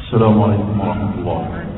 السلام عليكم ورحمة الله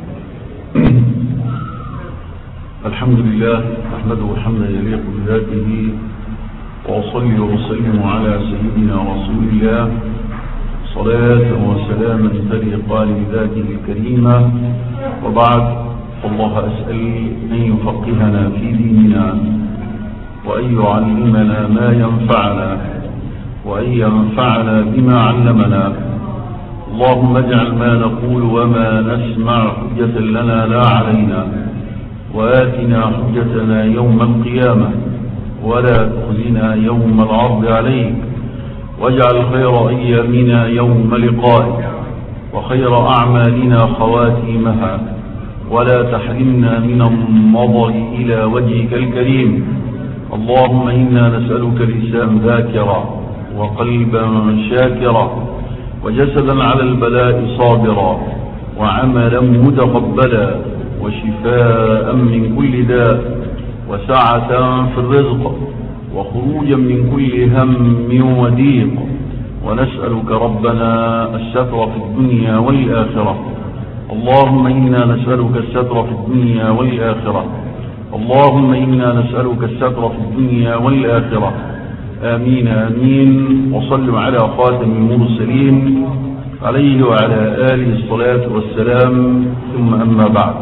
الحمد لله أحمده حمدا يليق بذاته وأصلي وأسلم على سيدنا رسول الله صلاة وسلاما تليقان بذاته الكريمة وبعد الله أسأل أن يفقهنا في ديننا وأن يعلمنا ما ينفعنا وأن ينفعنا بما علمنا اللهم اجعل ما نقول وما نسمع حجة لنا لا علينا وآتنا حجتنا يوم القيامة ولا تخزنا يوم العرض عليك واجعل خير أيامنا يوم لقائك وخير أعمالنا خواتيمها ولا تحرمنا من النظر إلى وجهك الكريم اللهم إنا نسألك لسان ذاكرا وقلبا شاكرا وجسدا على البلاء صابرا وعملا متقبلا وشفاء من كل داء وسعة في الرزق وخروجا من كل هم وضيق ونسألك ربنا الستر في الدنيا والآخرة اللهم إنا نسألك الستر في الدنيا والآخرة اللهم إنا نسألك الستر في الدنيا والآخرة آمين آمين وصلوا على خاتم المرسلين عليه وعلى آله الصلاة والسلام ثم أما بعد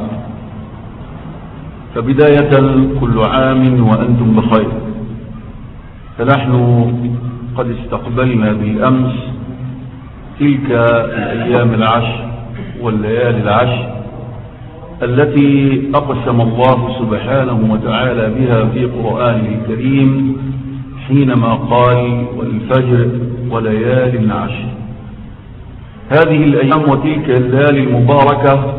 فبداية كل عام وأنتم بخير فنحن قد استقبلنا بالأمس تلك الأيام العشر والليالي العشر التي أقسم الله سبحانه وتعالى بها في قرآنه الكريم حينما قال والفجر وليال عشر هذه الأيام وتلك الليالي المباركة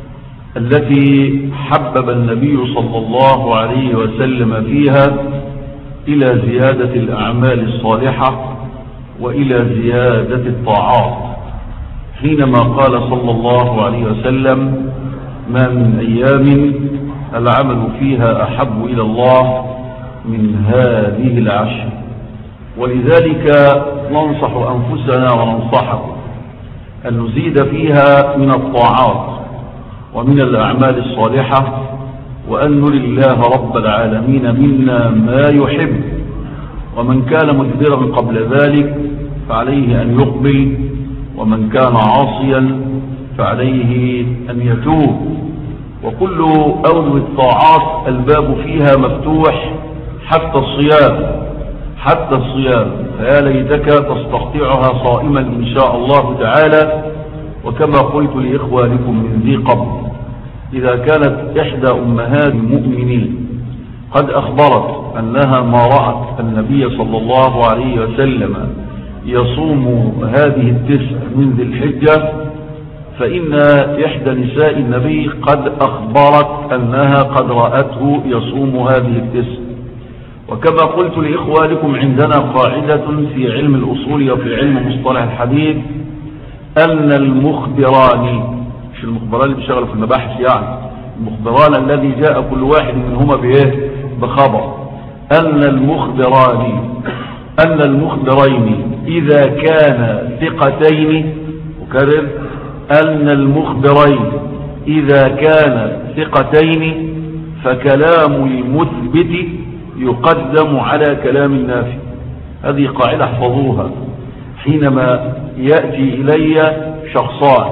التي حبب النبي صلى الله عليه وسلم فيها إلى زيادة الأعمال الصالحة وإلى زيادة الطاعات حينما قال صلى الله عليه وسلم ما من أيام العمل فيها أحب إلى الله من هذه العشر ولذلك ننصح أنفسنا وننصحكم أن نزيد فيها من الطاعات ومن الأعمال الصالحة وأن نري الله رب العالمين منا ما يحب ومن كان مدبرا قبل ذلك فعليه أن يقبل ومن كان عاصيا فعليه أن يتوب وكل أول الطاعات الباب فيها مفتوح حتى الصيام حتى الصيام فيا ليتك تستقطعها صائما إن شاء الله تعالى وكما قلت لإخوانكم من ذي قبل إذا كانت إحدى أمهات المؤمنين قد أخبرت أنها ما رأت النبي صلى الله عليه وسلم يصوم هذه التسع من ذي الحجة فإن إحدى نساء النبي قد أخبرت أنها قد رأته يصوم هذه التسع وكما قلت لإخوانكم عندنا قاعدة في علم الأصول وفي علم مصطلح الحديث أن المخبران مش المخبران اللي بيشتغلوا في المباحث يعني المخبران الذي جاء كل واحد منهما بإيه بخبر أن المخبران أن المخبرين إذا كان ثقتين أكرر أن المخبرين إذا كان ثقتين فكلام المثبت يقدم على كلام النافي هذه قاعدة احفظوها حينما يأتي إلي شخصان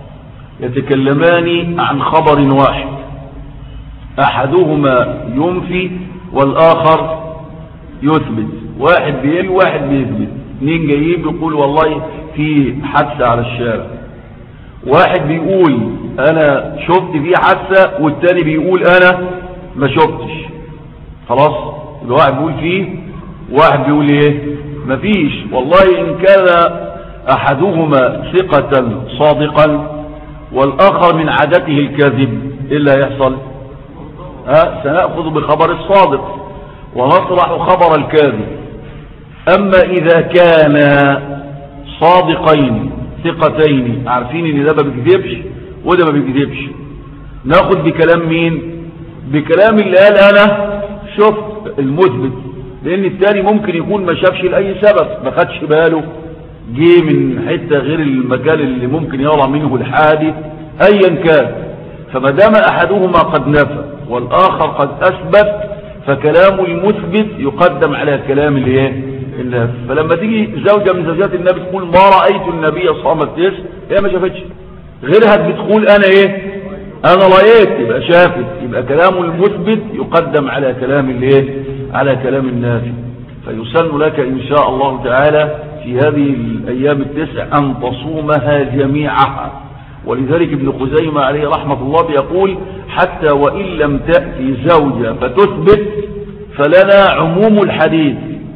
يتكلمان عن خبر واحد أحدهما ينفي والآخر يثبت واحد بيقول واحد بيثبت اثنين جايين بيقول والله في حادثة على الشارع واحد بيقول انا شفت في حادثة والتاني بيقول انا ما شفتش خلاص الواحد بيقول فيه واحد بيقول ايه مفيش والله ان كان احدهما ثقة صادقا والاخر من عادته الكاذب ايه اللي هيحصل ها سنأخذ بخبر الصادق ونطرح خبر الكاذب اما اذا كان صادقين ثقتين عارفين ان ده ما بيكذبش وده ما بيكذبش ناخد بكلام مين بكلام اللي قال انا شفت المثبت لان التاني ممكن يكون ما شافش لاي سبب ما خدش باله جه من حتة غير المكان اللي ممكن يرى منه الحادث ايا كان فما دام احدهما قد نفى والاخر قد اثبت فكلام المثبت يقدم على كلام الايه النافي فلما تيجي زوجة من زوجات النبي تقول ما رأيت النبي صامت ايش هي ما شافتش غيرها بتقول انا ايه انا رأيت يبقى شافت يبقى كلام المثبت يقدم على كلام الايه على كلام النافي فيسن لك ان شاء الله تعالى في هذه الايام التسع ان تصومها جميعها ولذلك ابن خزيمة عليه رحمة الله بيقول حتى وإن لم تأتي زوجة فتثبت فلنا عموم الحديث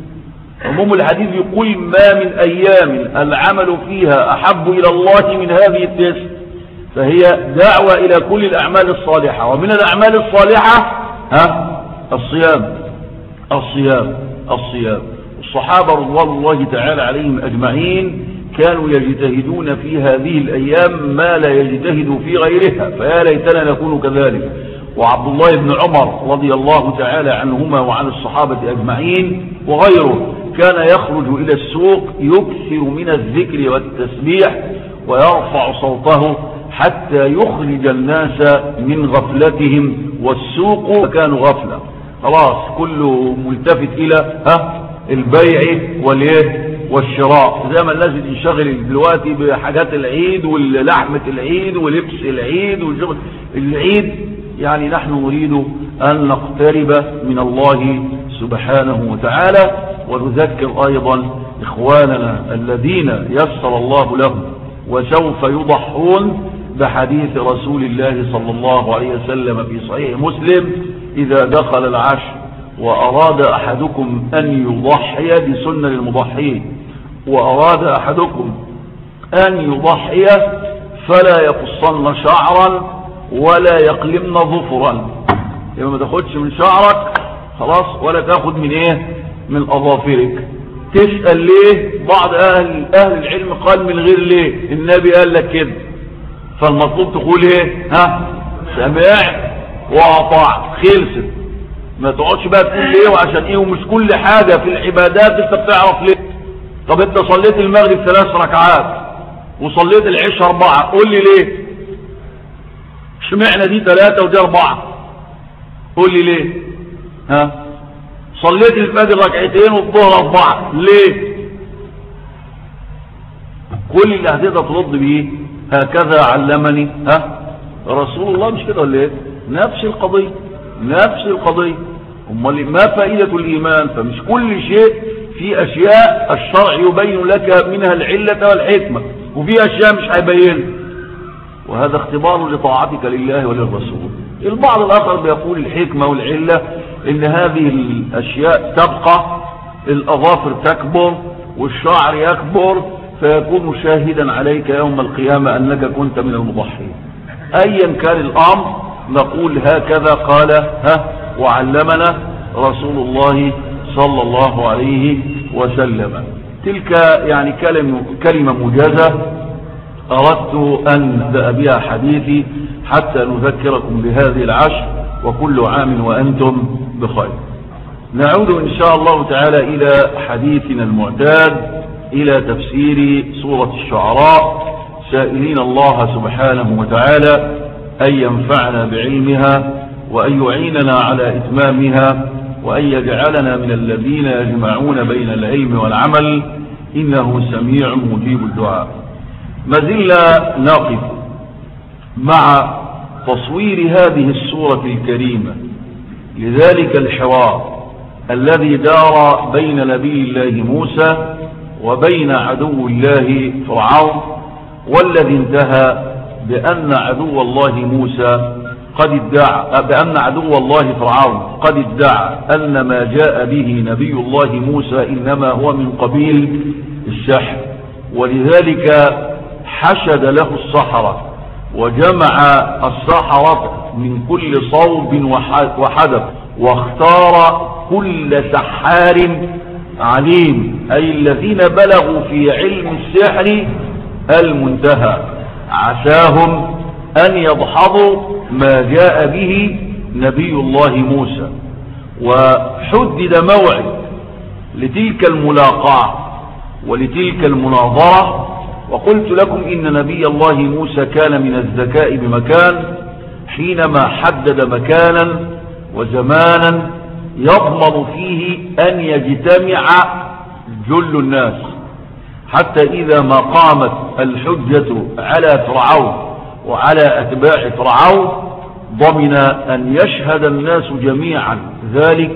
عموم الحديث يقول ما من أيام العمل فيها أحب إلى الله من هذه التسع فهي دعوة إلى كل الأعمال الصالحة ومن الأعمال الصالحة ها الصيام الصيام الصيام الصحابة رضوان الله تعالى عليهم أجمعين كانوا يجتهدون في هذه الأيام ما لا يجتهد في غيرها فيا ليتنا نكون كذلك وعبد الله بن عمر رضي الله تعالى عنهما وعن الصحابة أجمعين وغيره كان يخرج إلى السوق يكثر من الذكر والتسبيح ويرفع صوته حتى يخرج الناس من غفلتهم والسوق كانوا غفلة خلاص كله ملتفت إلى ها البيع واليه والشراء زي ما الناس بتنشغل دلوقتي بحاجات العيد ولحمة العيد ولبس العيد والشغل العيد يعني نحن نريد أن نقترب من الله سبحانه وتعالى ونذكر أيضا إخواننا الذين يسر الله لهم وسوف يضحون بحديث رسول الله صلى الله عليه وسلم في صحيح مسلم إذا دخل العشر وأراد أحدكم أن يضحي بسنة المضحين وأراد أحدكم أن يضحي فلا يقصن شعرا ولا يقلمن ظفرا يبقى ما تاخدش من شعرك خلاص ولا تاخد من ايه من اظافرك تسأل ليه بعض اهل, أهل العلم قال من غير ليه النبي قال لك كده فالمطلوب تقول ايه ها سمعت واطعت خلصت ما تقعدش بقى تقول ليه وعشان ايه ومش كل حاجة في العبادات انت بتعرف ليه طب انت صليت المغرب ثلاث ركعات وصليت العشاء اربعة قول لي ليه اشمعنى دي ثلاثة ودي اربعة قول لي ليه ها صليت الفجر ركعتين والظهر اربعة ليه كل اللي هتقدر ترد بيه هكذا علمني ها رسول الله مش كده ولا ايه نفس القضية نفس القضية امال ما فائدة الايمان فمش كل شيء في اشياء الشرع يبين لك منها العلة والحكمة وفي اشياء مش هيبين وهذا اختبار لطاعتك لله وللرسول البعض الاخر بيقول الحكمة والعلة ان هذه الاشياء تبقى الاظافر تكبر والشعر يكبر فيكون شاهدا عليك يوم القيامة انك كنت من المضحين ايا كان الامر نقول هكذا قال ها وعلمنا رسول الله صلى الله عليه وسلم تلك يعني كلمة, كلمة مجازة أردت أن نبدأ بها حديثي حتى نذكركم بهذه العشر وكل عام وأنتم بخير نعود إن شاء الله تعالى إلى حديثنا المعتاد إلى تفسير سورة الشعراء سائلين الله سبحانه وتعالى أن ينفعنا بعلمها وأن يعيننا على إتمامها وأن يجعلنا من الذين يجمعون بين العلم والعمل إنه سميع مجيب الدعاء ما زلنا نقف مع تصوير هذه السورة الكريمة لذلك الحوار الذي دار بين نبي الله موسى وبين عدو الله فرعون والذي انتهى بأن عدو الله موسى قد ادعى بأن عدو الله فرعون قد ادعى أن ما جاء به نبي الله موسى إنما هو من قبيل السحر ولذلك حشد له الصحراء وجمع السحرة من كل صوب وحدث واختار كل سحار عليم أي الذين بلغوا في علم السحر المنتهى عساهم أن يضحضوا ما جاء به نبي الله موسى وحدد موعد لتلك الملاقاة ولتلك المناظرة وقلت لكم إن نبي الله موسى كان من الذكاء بمكان حينما حدد مكانا وزمانا يضمن فيه أن يجتمع جل الناس حتى إذا ما قامت الحجة على فرعون وعلى أتباع فرعون ضمن أن يشهد الناس جميعا ذلك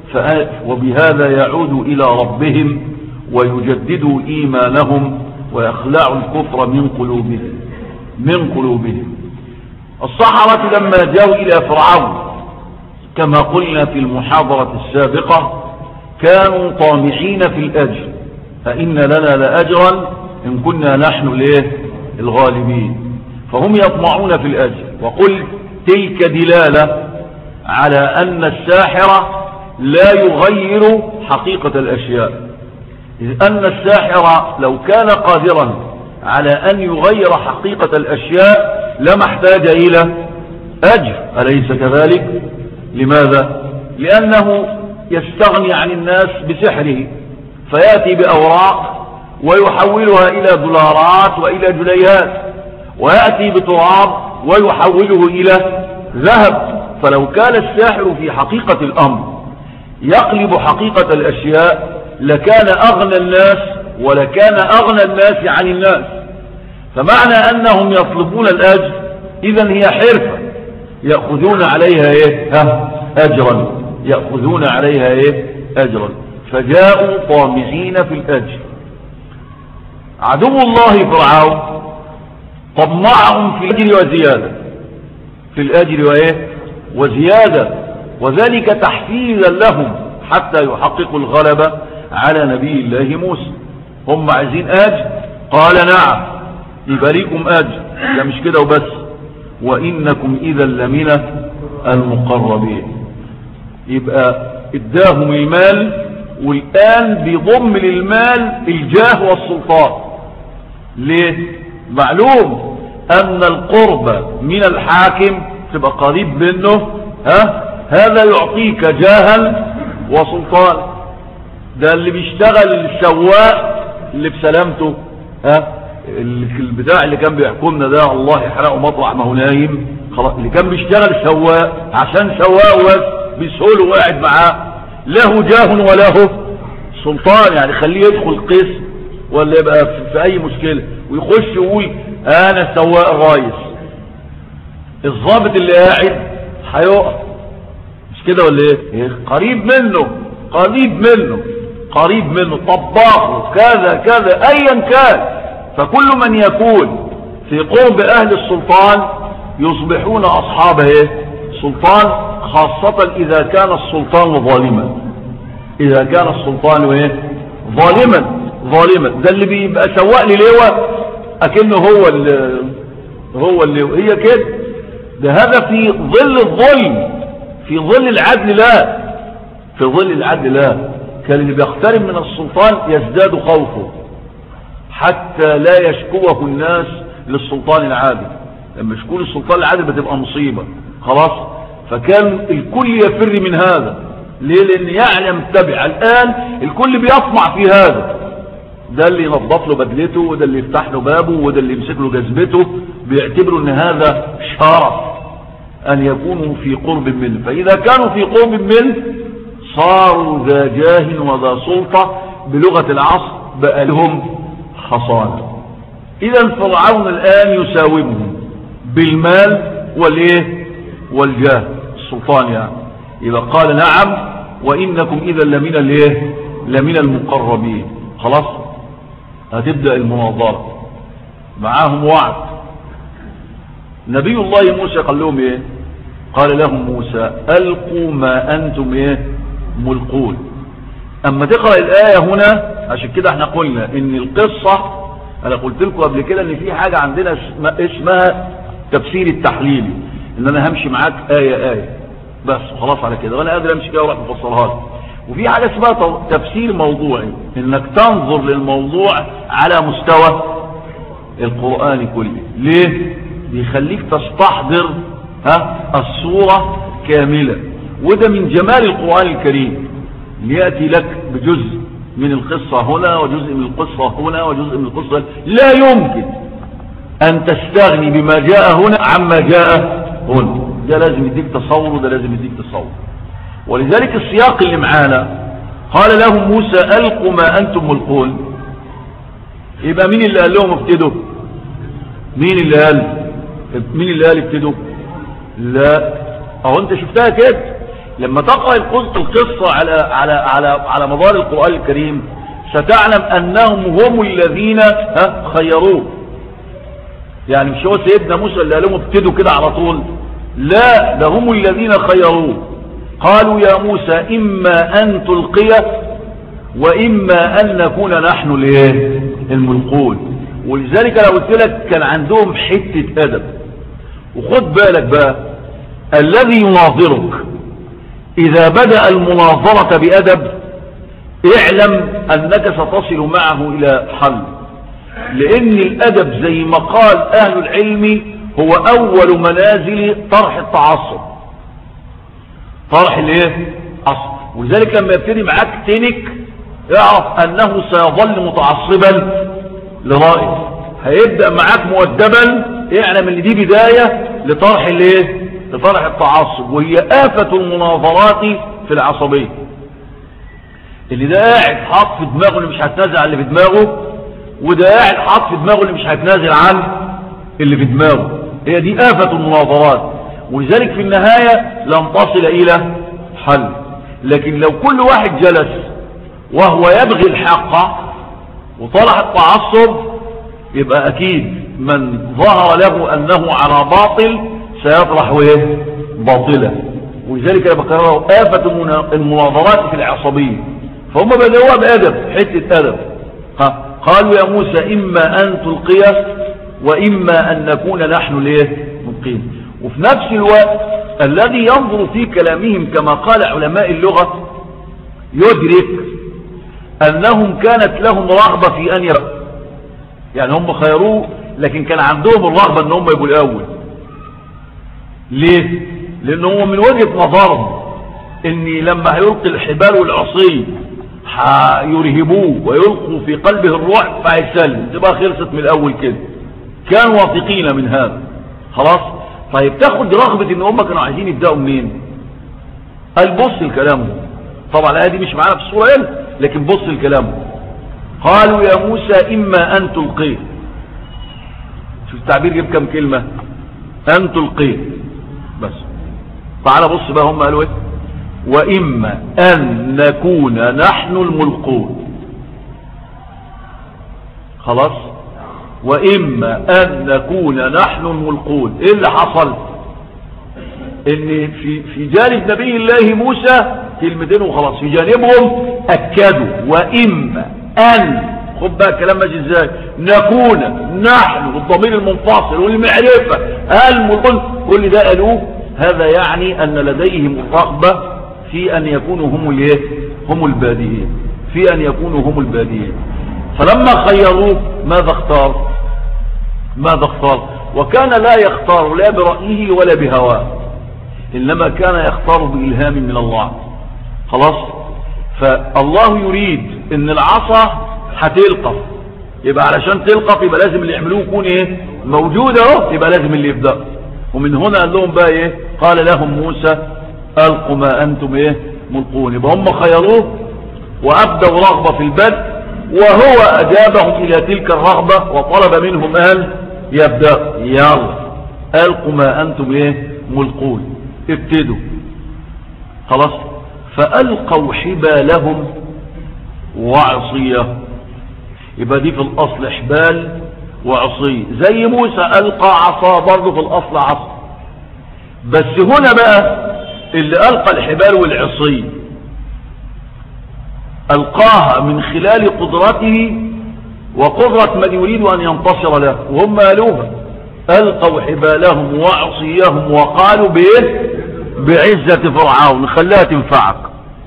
وبهذا يعود إلى ربهم ويجددوا إيمانهم ويخلعوا الكفر من قلوبهم من قلوبهم الصحراء لما جاءوا إلى فرعون كما قلنا في المحاضرة السابقة كانوا طامعين في الأجر فإن لنا لأجرا إن كنا نحن ليه الغالبين فهم يطمعون في الأجر وقل تلك دلالة على أن الساحر لا يغير حقيقة الأشياء إذ أن الساحر لو كان قادرا على أن يغير حقيقة الأشياء لما احتاج إلى أجر أليس كذلك لماذا لأنه يستغني عن الناس بسحره فيأتي بأوراق ويحولها إلى دولارات وإلى جليات ويأتي بتراب ويحوله إلى ذهب فلو كان الساحر في حقيقة الأمر يقلب حقيقة الأشياء لكان أغنى الناس ولكان أغنى الناس عن الناس فمعنى أنهم يطلبون الأجر إذا هي حرفة يأخذون عليها إيه ها أجرا يأخذون عليها إيه أجرا فجاءوا طامعين في الأجر عدو الله فرعون طمعهم في الأجر وزيادة في الأجر وإيه وزيادة وذلك تحفيزا لهم حتى يحققوا الغلبة على نبي الله موسى هم عايزين أجر قال نعم يبقى ليكم أجر ده مش كده وبس وإنكم إذا لمن المقربين يبقى اداهم المال والآن بيضم للمال الجاه والسلطان ليه معلوم أن القرب من الحاكم تبقى قريب منه ها هذا يعطيك جاها وسلطان ده اللي بيشتغل السواق اللي بسلامته ها البتاع اللي كان بيحكمنا ده الله يحرقه مطرح ما هو نايم خلاص اللي كان بيشتغل سواق عشان سواق بس بيسهله وقاعد معاه له جاه وله سلطان يعني خليه يدخل قسم ولا يبقى في اي مشكلة ويخش يقول انا سواق الرايس الضابط اللي قاعد هيقف مش كده ولا ايه قريب منه قريب منه قريب منه طباخه كذا كذا ايا كان فكل من يكون في قرب اهل السلطان يصبحون اصحاب ايه سلطان خاصة اذا كان السلطان ظالما اذا كان السلطان ايه ظالما ظالما ده اللي بيبقى سواق للواء اكنه هو اللي هو اللي هي كده ده هذا في ظل الظلم في ظل العدل لا في ظل العدل لا كان اللي بيقترب من السلطان يزداد خوفه حتى لا يشكوه الناس للسلطان العادل لما يشكو السلطان العادل بتبقى مصيبة خلاص فكان الكل يفر من هذا ليه لان يعلم تبع الان الكل بيطمع في هذا ده اللي ينظف له بدلته وده اللي يفتح له بابه وده اللي يمسك له جذبته بيعتبروا ان هذا شرف ان يكونوا في قرب منه فاذا كانوا في قرب منه صاروا ذا جاه وذا سلطة بلغة العصر بقى لهم حصانة اذا فرعون الان يساومهم بالمال والايه والجاه السلطان يعني اذا قال نعم وانكم اذا لمن الايه لمن المقربين خلاص هتبدأ المناظرة معاهم وعد نبي الله موسى قال لهم ايه قال لهم موسى ألقوا ما أنتم ايه ملقون أما تقرأ الآية هنا عشان كده احنا قلنا ان القصة انا قلت لكم قبل كده ان في حاجة عندنا اسمها تفسير التحليلي ان انا همشي معاك آية آية بس خلاص على كده وانا قادر امشي كده واروح مفسرها لك وفي حاجة اسمها تفسير موضوعي انك تنظر للموضوع على مستوى القرآن كله ليه بيخليك تستحضر ها الصورة كاملة وده من جمال القرآن الكريم ليأتي لك بجزء من القصة هنا وجزء من القصة هنا وجزء من القصة لا يمكن أن تستغني بما جاء هنا عما جاء هنا ده لازم يديك تصور وده لازم يديك تصور ولذلك السياق اللي معانا قال لهم موسى ألقوا ما أنتم ملقون يبقى مين اللي قال لهم ابتدوا مين اللي قال مين اللي قال ابتدوا لا اهو انت شفتها كده لما تقرأ القصة على على على على مدار القرآن الكريم ستعلم انهم هم الذين ها خيروه يعني مش هو سيدنا موسى اللي قال لهم ابتدوا كده على طول لا ده هم الذين خيروه قالوا يا موسى إما أن تلقي وإما أن نكون نحن الايه الملقون ولذلك لو قلت لك كان عندهم حتة أدب وخد بالك بقى الذي يناظرك إذا بدأ المناظرة بأدب اعلم أنك ستصل معه إلى حل لأن الأدب زي ما قال أهل العلم هو أول منازل طرح التعصب طرح الايه أصل ولذلك لما يبتدي معاك تنك اعرف أنه سيظل متعصبا لرأيه هيبدأ معاك مؤدبا اعلم ان دي بداية لطرح الايه لطرح التعصب وهي آفة المناظرات في العصبية اللي ده قاعد حاط في دماغه اللي مش هتنازل عن اللي في دماغه وده قاعد حاط في دماغه اللي مش هتنازل عن اللي في دماغه هي دي آفة المناظرات ولذلك في النهاية لم تصل إلى حل لكن لو كل واحد جلس وهو يبغي الحق وطلع التعصب يبقى أكيد من ظهر له أنه على باطل سيطرح ويه باطلة ولذلك أنا بكرره آفة المناظرات في العصبية فهم بدأوها بأدب حتة أدب قالوا يا موسى إما أن تلقي وإما أن نكون نحن ليه ملقين وفي نفس الوقت الذي ينظر في كلامهم كما قال علماء اللغة يدرك أنهم كانت لهم رغبة في أن يرى يعني هم خيروه لكن كان عندهم الرغبة أن هم يبقوا الأول ليه لأنه من وجهة نظرهم أني لما هيلقي الحبال والعصي يرهبوه ويلقوا في قلبه الروح فهيسلم تبقى خلصت من الأول كده كانوا واثقين من هذا خلاص طيب تاخد رغبة ان هم كانوا عايزين يبدأوا منين قال بص الكلام طبعا الآية دي مش معانا في الصورة هنا لكن بص الكلام قالوا يا موسى إما أن تلقيه شوف التعبير جيب كم كلمة أن تلقيه بس تعال بص بقى هم قالوا ايه وإما أن نكون نحن الملقون خلاص وإما أن نكون نحن الملقون إيه اللي حصل ان في, في جانب نبي الله موسى كلمتين وخلاص في جانبهم أكدوا وإما أن خد بقى الكلام ماشي ازاي نكون نحن والضمير المنفصل والمعرفة الملقون كل ده قالوه هذا يعني أن لديهم رغبة في أن يكونوا هم الايه هم البادئين في أن يكونوا هم البادئين فلما خيروه ماذا اختار ماذا اختار وكان لا يختار لا برأيه ولا بهواه إنما كان يختار بإلهام من الله خلاص فالله يريد ان العصا هتلقف يبقى علشان تلقف يبقى لازم اللي يعملوه يكون ايه موجود اهو يبقى لازم اللي يبدأ ومن هنا قال لهم بقى ايه قال لهم موسى القوا ما انتم ايه ملقون يبقى هم خيروه وابدوا رغبة في البدء وهو اجابهم الى تلك الرغبة وطلب منهم ان يبدأ يلا القوا ما انتم ايه ملقون ابتدوا خلاص فألقوا حبالهم وعصية يبقى دي في الأصل حبال وعصية زي موسى ألقى عصا برضه في الأصل عصا بس هنا بقى اللي ألقى الحبال والعصي ألقاها من خلال قدرته وقدرة من يريد أن ينتصر له وهم قالوها ألقوا حبالهم وعصيهم وقالوا بإيه بعزة فرعون خلاها تنفعك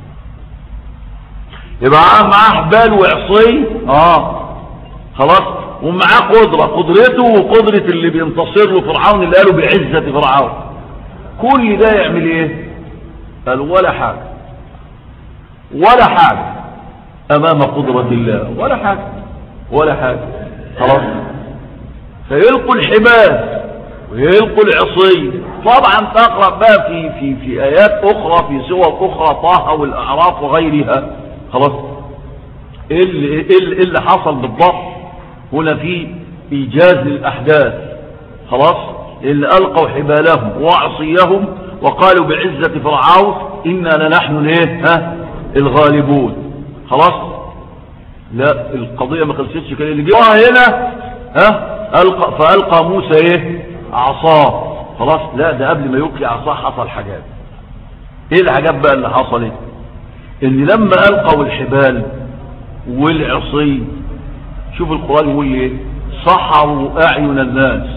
يبقى معاه حبال وعصي اه خلاص ومعاه قدرة قدرته وقدرة اللي بينتصر له فرعون اللي قالوا بعزة فرعون كل ده يعمل ايه قال ولا حاجة ولا حاجة امام قدرة الله ولا حاجة ولا حاجة خلاص فيلقوا الحبال ويلقوا العصي طبعا تقرأ بقى في, في, في آيات أخرى في سور أخرى طه والأعراف وغيرها خلاص ايه اللي, إيه اللي حصل بالضبط هنا في إيجاز للأحداث خلاص اللي ألقوا حبالهم وعصيهم وقالوا بعزة فرعون إنا لنحن ليه ها الغالبون خلاص لا القضية ما خلصتش كان اللي جه هنا ها ألقى فألقى موسى ايه عصاه خلاص لا ده قبل ما يلقي عصاه حصل حاجات ايه الحاجات بقى اللي حصلت ان لما ألقوا الحبال والعصي شوف القرآن يقول ايه صحروا أعين الناس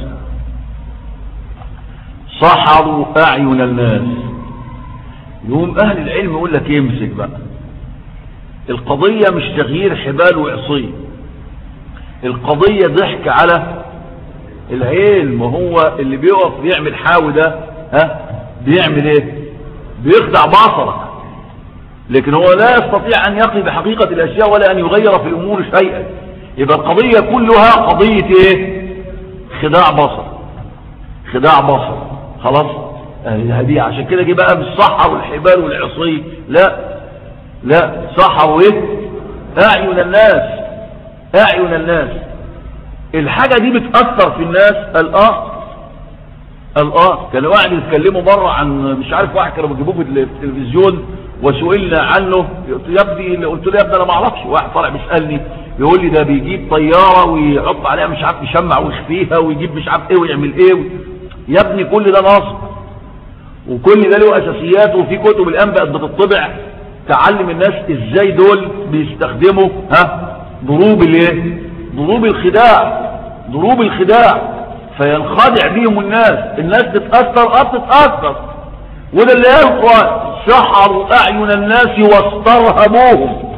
صحروا أعين الناس يوم أهل العلم يقول لك يمسك بقى القضية مش تغيير حبال وعصي القضية ضحك على العلم وهو اللي بيقف بيعمل حاوي ده ها بيعمل ايه بيخدع بصرك لكن هو لا يستطيع ان يقضي بحقيقة الاشياء ولا ان يغير في الامور شيئا يبقى القضية كلها قضية ايه خداع بصر خداع بصر خلاص هذه عشان كده جه بقى بالصحة والحبال والعصي لا لا صحة وايه اعين الناس اعين الناس الحاجة دي بتأثر في الناس الاه الاه كان واحد يتكلموا مرة عن مش عارف واحد كانوا بيجيبوه في التلفزيون وسئلنا عنه يا ابني قلت له يا ابني انا ما اعرفش واحد طالع بيسالني يقول لي ده بيجيب طياره ويحط عليها مش عارف يشمع ويخفيها ويجيب مش عارف ايه ويعمل ايه و... يا ابني كل ده نصب وكل ده له اساسيات وفي كتب الان بقت بتطبع تعلم الناس ازاي دول بيستخدموا ها ضروب الايه ضروب الخداع ضروب الخداع فينخدع بيهم الناس الناس تتاثر اه تتاثر وده اللي قال القران سحروا اعين الناس واسترهبوهم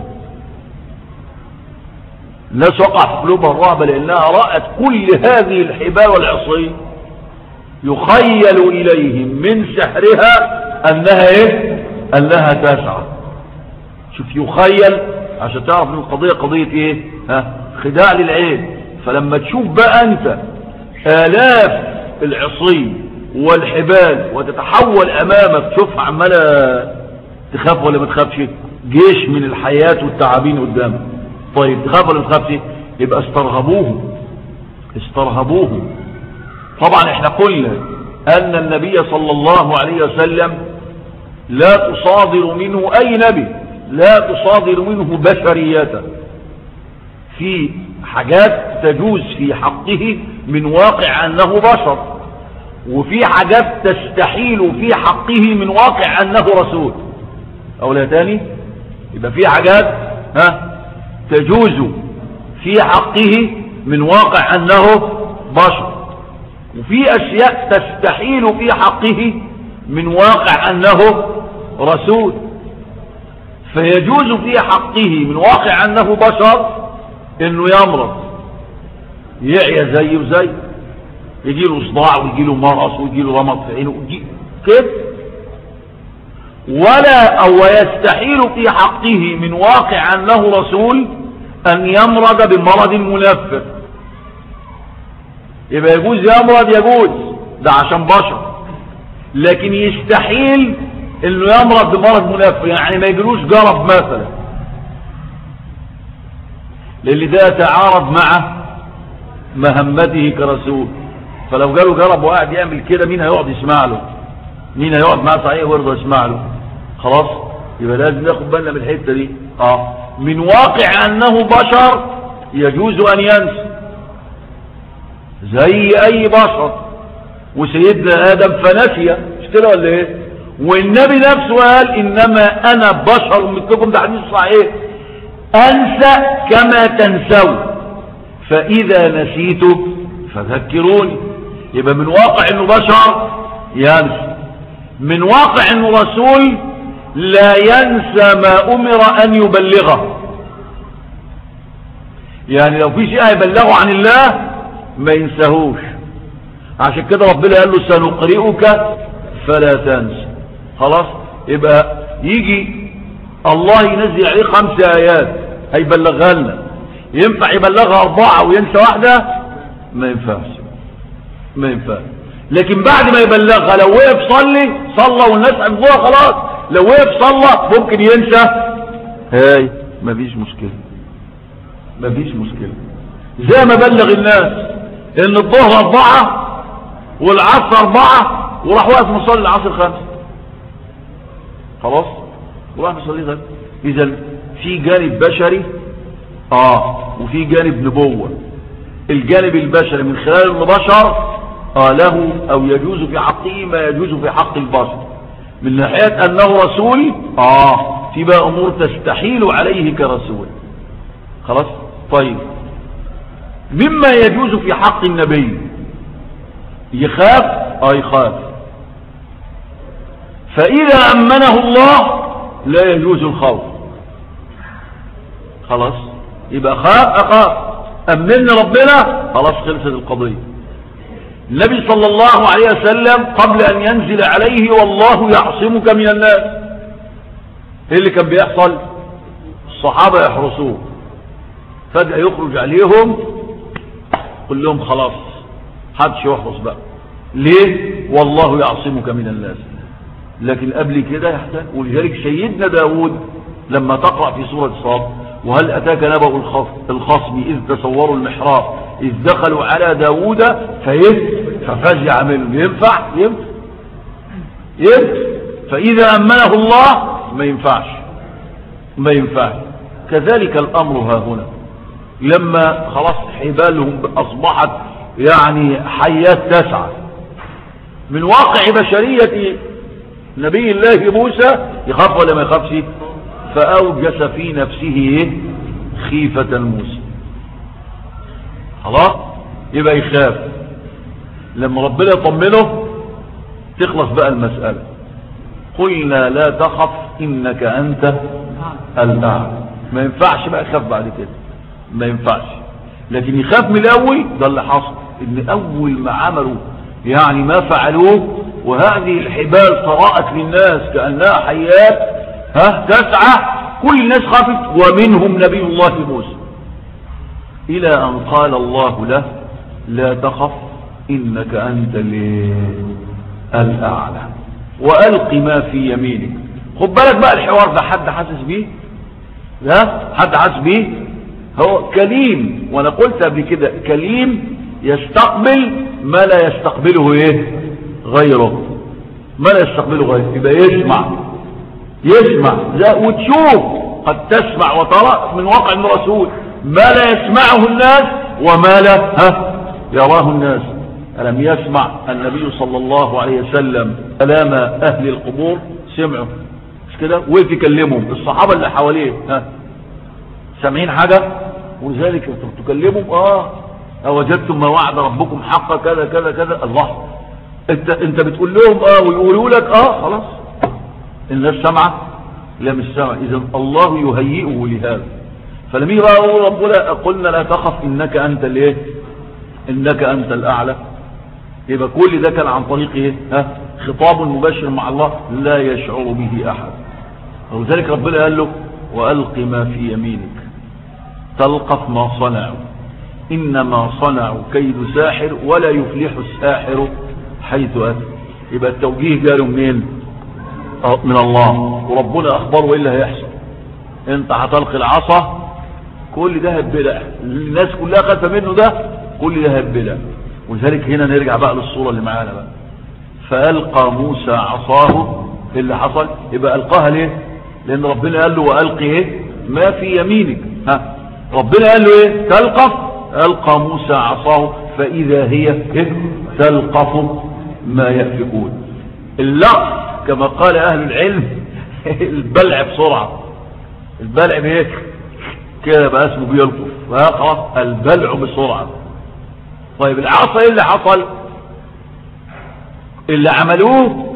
الناس وقع في قلوبها الرهبة لأنها رأت كل هذه الحبال والعصي يخيل إليهم من سحرها أنها إيه أنها تسعى شوف يخيل عشان تعرف ان القضية قضية إيه ها خداع للعين فلما تشوف بقى أنت آلاف العصي والحبال وتتحول أمامك تشوف عمالة تخاف ولا ما تخافش جيش من الحياة والتعابين قدامك طيب تخاف ولا تخافش يبقى استرهبوه استرهبوه طبعا احنا قلنا ان النبي صلى الله عليه وسلم لا تصادر منه اي نبي لا تصادر منه بشريته في حاجات تجوز في حقه من واقع انه بشر وفي حاجات تستحيل في حقه من واقع انه رسول او لا تاني يبقى في حاجات ها تجوز في حقه من واقع أنه بشر وفي أشياء تستحيل في حقه من واقع أنه رسول فيجوز في حقه من واقع أنه بشر أنه يمرض يعيا زيه زي يجي له صداع ويجي له مرض ويجي له رمض في عينه كده ولا أو يستحيل في حقه من واقع أنه رسول أن يمرض بمرض منفر يبقى يجوز يمرض يجوز ده عشان بشر لكن يستحيل انه يمرض بمرض منفر يعني ما يجلوش جرب مثلا للي ده يتعارض مع مهمته كرسول فلو جاله جرب وقاعد يعمل كده مين هيقعد يسمع له مين هيقعد معاه صحيح ويرضى يسمع له خلاص يبقى لازم ناخد بالنا من الحته دي اه من واقع انه بشر يجوز ان ينسى زي اي بشر وسيدنا ادم فنسي مش كده ولا ايه والنبي نفسه قال انما انا بشر مثلكم ده حديث صحيح انسى كما تنسون فاذا نسيت فذكروني يبقى من واقع انه بشر ينسى من واقع انه رسول لا ينسى ما امر ان يبلغه يعني لو في شيء هيبلغه عن الله ما ينساهوش عشان كده ربنا قال له سنقرئك فلا تنسى خلاص يبقى يجي الله ينزل عليه خمس ايات هيبلغها لنا ينفع يبلغها اربعة وينسى واحدة ما ينفعش ما ينفعش لكن بعد ما يبلغها لو وقف صلي صلى والناس حفظوها خلاص لو وقف صلى ممكن ينسى هاي مفيش مشكلة مفيش مشكلة زي ما بلغ الناس ان الظهر اربعة والعصر اربعة وراح واقف مصلي العصر خمسة خلاص وراح مصلي خمسة اذا في جانب بشري اه وفي جانب نبوة الجانب البشري من خلال ان بشر آه له او يجوز في حقه ما يجوز في حق البشر من ناحية انه رسول اه في بقى امور تستحيل عليه كرسول خلاص طيب مما يجوز في حق النبي يخاف اه يخاف فاذا امنه الله لا يجوز الخوف خلاص يبقى خاف اخاف امننا ربنا خلاص خلصت القضية النبي صلى الله عليه وسلم قبل ان ينزل عليه والله يعصمك من الناس ايه اللي كان بيحصل الصحابة يحرسوه فجأة يخرج عليهم قل لهم خلاص حدش يحرس بقى ليه والله يعصمك من الناس لكن قبل كده يحتاج ولذلك سيدنا داود لما تقرأ في سورة صاد وهل أتاك نبأ الخصم إذ تصوروا المحراب إذ دخلوا على داود فيه ففزع منهم ينفع ينفع ينفع فإذا أمنه الله ما ينفعش ما ينفعش كذلك الأمر ها هنا لما خلاص حبالهم أصبحت يعني حيات تسعى من واقع بشرية نبي الله موسى يخاف ولا ما يخافش فأوجس في نفسه خيفة موسى خلاص يبقى يخاف لما ربنا يطمنه تخلص بقى المسألة قلنا لا تخف إنك أنت الأعلى ما ينفعش بقى يخاف بعد كده ما ينفعش لكن يخاف من الأول ده اللي حصل إن أول ما عملوا يعني ما فعلوه وهذه الحبال طرأت للناس كأنها حيات ها تسعى كل الناس خافت ومنهم نبي الله موسى إلى أن قال الله له لا تخف إنك أنت الأعلى وألق ما في يمينك خد بالك بقى الحوار ده حد حاسس بيه ها حد حاسس بيه هو كليم وانا قلت قبل كده كليم يستقبل ما لا يستقبله ايه غيره ما لا يستقبله غيره يبقى يسمع يسمع لا وتشوف قد تسمع وترى من واقع الرسول ما لا يسمعه الناس وما لا ها يراه الناس ألم يسمع النبي صلى الله عليه وسلم كلام أهل القبور سمعوا مش كده وقف يكلمهم الصحابة اللي حواليه ها سامعين حاجة ولذلك تكلمهم اه أوجدتم ما وعد ربكم حقا كذا كذا كذا الله انت, انت بتقول لهم اه ويقولوا لك اه خلاص الناس سمعة لا مش سمع اذا الله يهيئه لهذا فلما يجي بقى يقول ربنا قلنا لا تخف انك انت الايه انك انت الاعلى يبقى كل ده كان عن طريق ايه ها خطاب مباشر مع الله لا يشعر به احد ولذلك ربنا قال له والق ما في يمينك تلقف ما صنعوا انما صنعوا كيد ساحر ولا يفلح الساحر حيث اتى يبقى التوجيه جاله منين من الله وربنا اخبره ايه اللي هيحصل انت هتلقي العصا كل ده هتبلع الناس كلها خايفه منه ده كل ده هتبلع ولذلك هنا نرجع بقى للصورة اللي معانا بقى فألقى موسى عصاه اللي حصل يبقى ألقاها ليه لأن ربنا قال له وألقي ايه ما في يمينك ها ربنا قال له ايه تلقف ألقى موسى عصاه فإذا هي إيه؟ تلقف ما يأفكون اللقف كما قال أهل العلم البلع بسرعة البلع بايه كده بقى اسمه بيلقف ويقف البلع بسرعة طيب العصا ايه اللي حصل اللي عملوه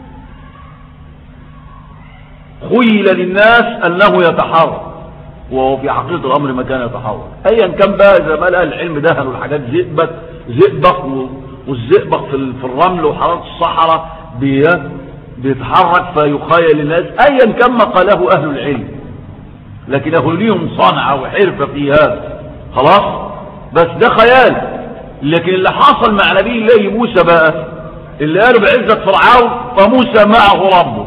خيل للناس انه يتحرك وهو في حقيقة الامر ما كان يتحرك ايا كان بقى زي ما قال العلم دهنوا الحاجات زئبق زئبق والزئبق في الرمل وحرارة الصحراء بيتحرك فيخيل للناس ايا كان ما قاله اهل العلم لكن يقول ليهم صنعة وحرفة في هذا خلاص بس ده خيال لكن اللي حصل مع نبي الله موسى بقى اللي قالوا بعزة فرعون فموسى معه ربه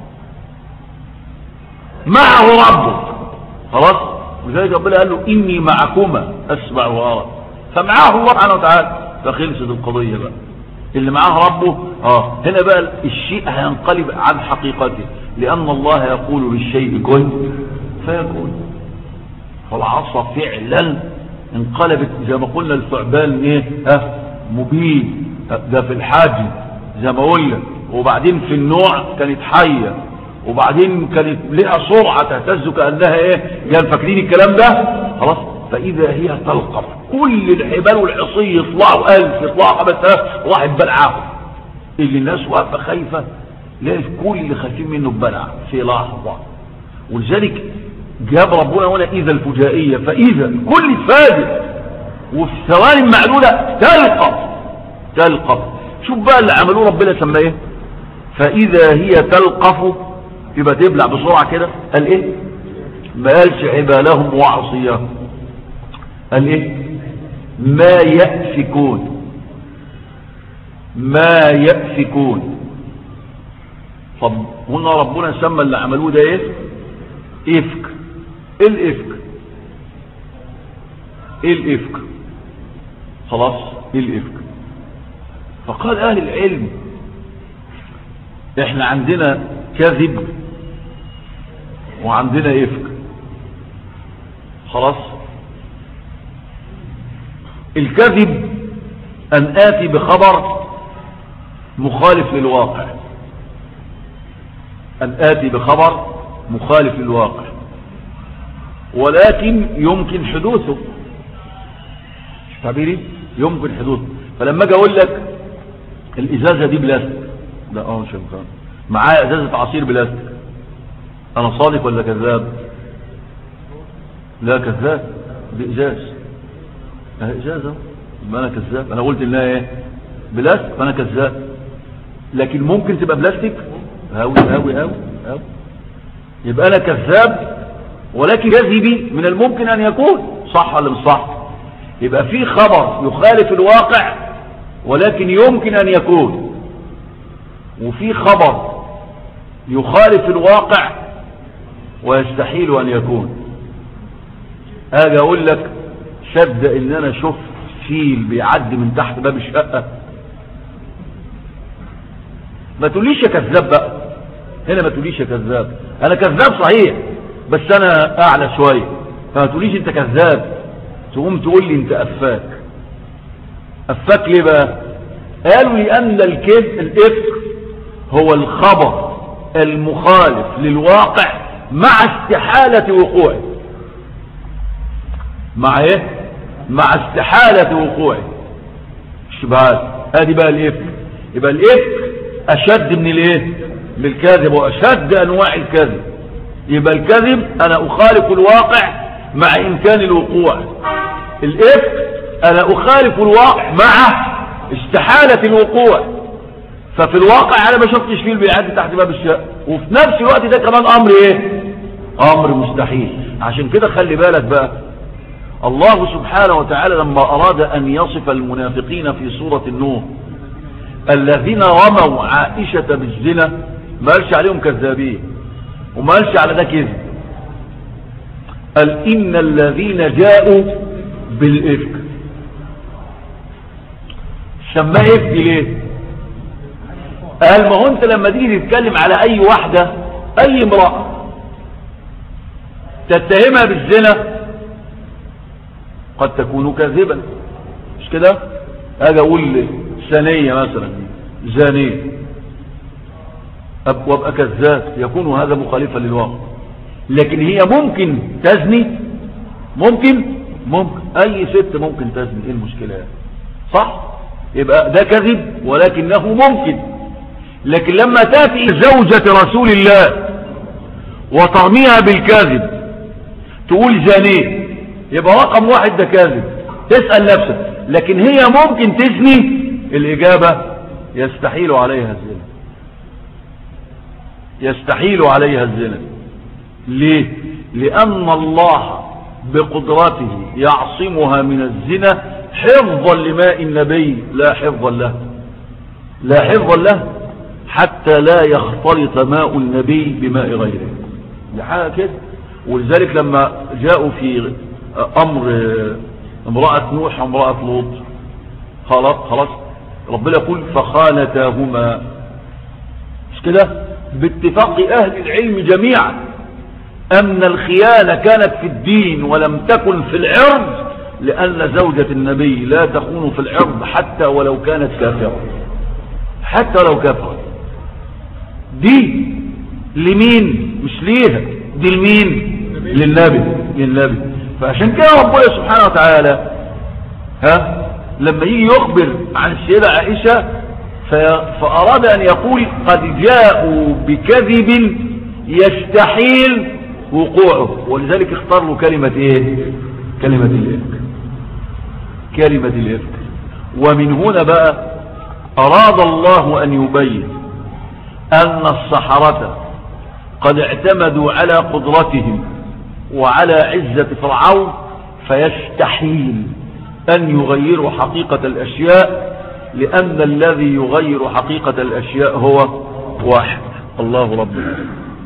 معه ربه خلاص ولذلك ربنا قال له إني معكما أسمع وأرى فمعاه الله سبحانه وتعالى فخلصت القضية بقى اللي معاه ربه اه هنا بقى الشيء هينقلب عن حقيقته لأن الله يقول للشيء كن فيكون فالعصا فعلا انقلبت زي ما قلنا الثعبان ايه ها مبين ده في الحاج زي ما قلنا وبعدين في النوع كانت حية وبعدين كانت لها سرعة تهتز كأنها ايه قال فاكرين الكلام ده خلاص فإذا هي تلقف كل الحبال والعصي يطلعوا ألف يطلعوا خمس آلاف واحد بلعهم اللي الناس واقفة خايفة لا كل اللي خايفين منه بلع في لحظة ولذلك جاب ربنا هنا إذا الفجائية فإذا كل فاجر وفي ثواني معلولة تلقف تلقف شوف بقى اللي عملوه ربنا سماه ايه فإذا هي تلقف يبقى تبلع بسرعة كده قال ايه ما قالش عبالهم وعصيهم قال ايه ما يأفكون ما يأفكون طب هنا ربنا سمى اللي عملوه ده ايه افك ايه الافك ايه الافك خلاص ايه الافك فقال اهل العلم احنا عندنا كذب وعندنا افك خلاص الكذب ان اتي بخبر مخالف للواقع ان اتي بخبر مخالف للواقع ولكن يمكن حدوثه تعبيري يمكن حدوثه فلما اجي اقول لك الازازه دي بلاستيك لا اه مش امكان معايا ازازه عصير بلاستيك انا صادق ولا كذاب لا كذاب دي ازاز اه ازازه يبقى انا كذاب انا قلت انها ايه بلاستيك فانا كذاب لكن ممكن تبقى بلاستيك هاوي هاوي هاوي هاوي يبقى انا كذاب ولكن كذبي من الممكن ان يكون صح ولا مش صح يبقى في خبر يخالف الواقع ولكن يمكن ان يكون وفي خبر يخالف الواقع ويستحيل ان يكون اجي اقول لك صدق ان انا شفت فيل بيعدي من تحت باب الشقه ما تقوليش يا كذاب بقى هنا ما تقوليش يا كذاب انا كذاب صحيح بس انا اعلى شوية فما تقوليش انت كذاب تقوم تقول لي انت افاك افاك ليه بقى قالوا لان الكذب الافك هو الخبر المخالف للواقع مع استحالة وقوعه مع ايه مع استحالة وقوعه الشبهات ادي بقى الافك يبقى الافك اشد من الايه من الكذب واشد انواع الكذب يبقى الكذب انا اخالف الواقع مع امكان الوقوع الافك انا اخالف الواقع مع استحالة الوقوع ففي الواقع انا ما شفتش فيه بيعدي تحت باب الشقه وفي نفس الوقت ده كمان امر ايه امر مستحيل عشان كده خلي بالك بقى الله سبحانه وتعالى لما اراد ان يصف المنافقين في سورة النور الذين رموا عائشة بالزنا ما قالش عليهم كذابين وما قالش على ده كذب قال إن الذين جاءوا بالإفك سماه إفك ليه قال ما هو انت لما تيجي تتكلم على اي واحدة اي امرأة تتهمها بالزنا قد تكون كاذبا مش كده اجي اقول سنية مثلا زانية وابقى كذاب يكون هذا مخالفا للواقع لكن هي ممكن تزني ممكن ممكن اي ست ممكن تزني ايه المشكلة يعني صح يبقى ده كذب ولكنه ممكن لكن لما تاتي زوجة رسول الله وترميها بالكاذب تقول زانية يبقى رقم واحد ده كاذب تسأل نفسك لكن هي ممكن تزني الإجابة يستحيل عليها الزنا يستحيل عليها الزنا ليه لأن الله بقدرته يعصمها من الزنا حفظا لماء النبي لا حفظا له لا حفظا له حتى لا يختلط ماء النبي بماء غيره دي حاجة كده ولذلك لما جاءوا في أمر امرأة نوح وامرأة لوط خلاص خلاص ربنا يقول فخانتاهما مش كده باتفاق أهل العلم جميعا أن الخيانة كانت في الدين ولم تكن في العرض لأن زوجة النبي لا تخون في العرض حتى ولو كانت كافرة حتى لو كافرة دي لمين مش ليها دي لمين للنبي للنبي فعشان كده ربنا سبحانه وتعالى ها لما يجي يخبر عن السيدة عائشة فأراد أن يقول قد جاءوا بكذب يستحيل وقوعه ولذلك اختار له كلمة ايه كلمة الإفك كلمة الإفك ومن هنا بقى أراد الله أن يبين أن الصحرة قد اعتمدوا على قدرتهم وعلى عزة فرعون فيستحيل أن يغيروا حقيقة الأشياء لأن الذي يغير حقيقة الأشياء هو واحد الله ربنا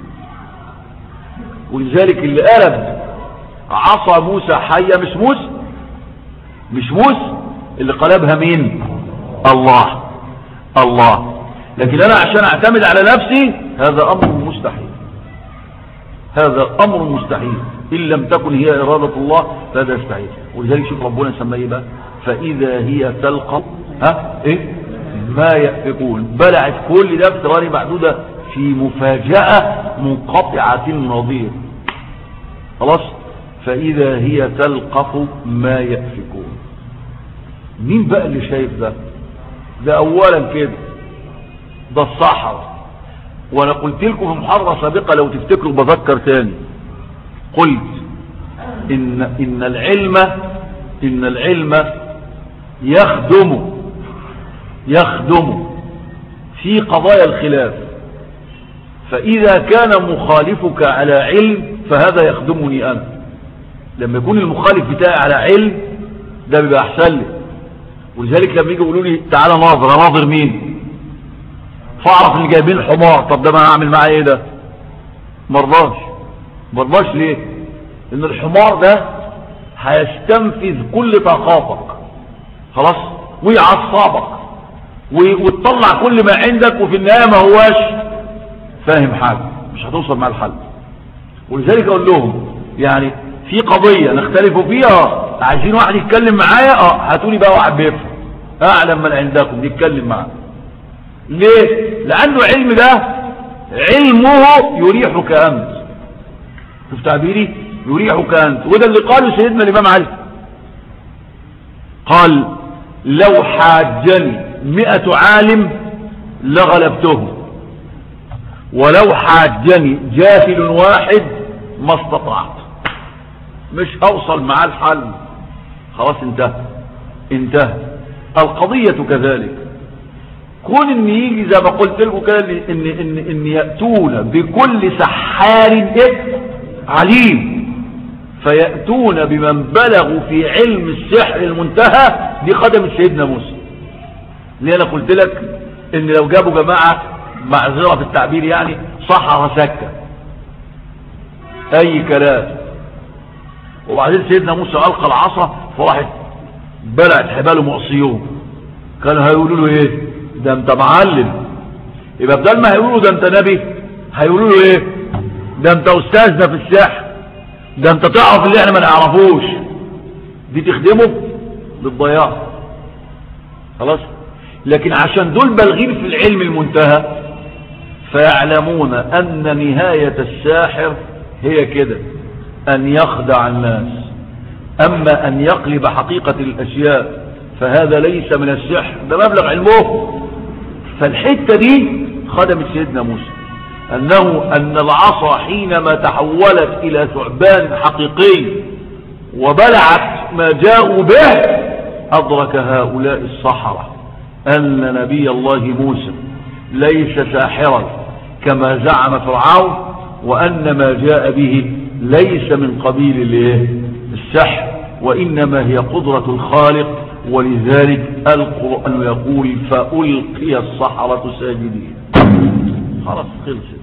ولذلك اللي قلب عصا موسى حية مش موسى مش موسى اللي قلبها مين الله الله لكن انا عشان اعتمد على نفسي هذا امر مستحيل هذا امر مستحيل ان لم تكن هي ارادة الله فهذا يستحيل ولذلك شوف ربنا سميه بقى فاذا هي تلقى ها ايه ما يأفكون بلعت كل ده بثواني معدودة في مفاجأة منقطعة النظير خلاص فإذا هي تلقف ما يأفكون مين بقى اللي شايف ده ده أولا كده ده الصحر وانا قلت لكم في محاضرة سابقة لو تفتكروا بذكر تاني قلت إن, إن العلم إن العلم يخدم يخدم في قضايا الخلاف فإذا كان مخالفك على علم فهذا يخدمني أنا لما يكون المخالف بتاعي على علم ده بيبقى أحسن لي ولذلك لما يجي يقولوا لي تعالى ناظر ناظر مين فاعرف اللي جايبين الحمار طب ده ما هعمل معاه ايه ده مرضاش مرضاش ليه ان الحمار ده هيستنفذ كل طاقاتك خلاص ويعصبك وتطلع كل ما عندك وفي النهايه ما هواش فاهم حاجه مش هتوصل مع الحل ولذلك اقول لهم يعني في قضيه نختلف فيها عايزين واحد يتكلم معايا اه هاتولي بقى واحد بيفهم اعلم من عندكم يتكلم معاه ليه لانه علم ده علمه يريحك انت شوف تعبيري يريحك انت وده اللي قاله سيدنا الامام علي قال لو حاجني مئة عالم لغلبتهم ولو حاجني جاهل واحد ما استطعت مش هوصل معاه الحل خلاص انتهى انتهى القضية كذلك كون ان يجي زي ما قلت لكم كده ان ان ان ياتون بكل سحار ايه عليم فياتون بمن بلغوا في علم السحر المنتهى دي خدمة سيدنا موسى ليه انا قلت لك ان لو جابوا جماعة معذرة في التعبير يعني صحر سكة اي كلام وبعدين سيدنا موسى القى العصا فراحت بلعت حبال معصيون كانوا هيقولوا له ايه ده انت معلم يبقى بدل ما هيقولوا ده انت نبي هيقولوا له ايه ده انت استاذنا في السحر ده انت تعرف اللي احنا ما نعرفوش دي تخدمه للضياع خلاص لكن عشان دول بالغين في العلم المنتهى فيعلمون ان نهاية الساحر هي كده ان يخدع الناس اما ان يقلب حقيقة الاشياء فهذا ليس من السحر ده مبلغ علمه فالحتة دي خدمت سيدنا موسى أنه أن العصا حينما تحولت إلى ثعبان حقيقي وبلعت ما جاءوا به أدرك هؤلاء الصحراء أن نبي الله موسى ليس ساحرا كما زعم فرعون وأن ما جاء به ليس من قبيل الايه السحر وإنما هي قدرة الخالق ولذلك القرآن يقول فألقي الصحرة ساجدين خلاص خلصت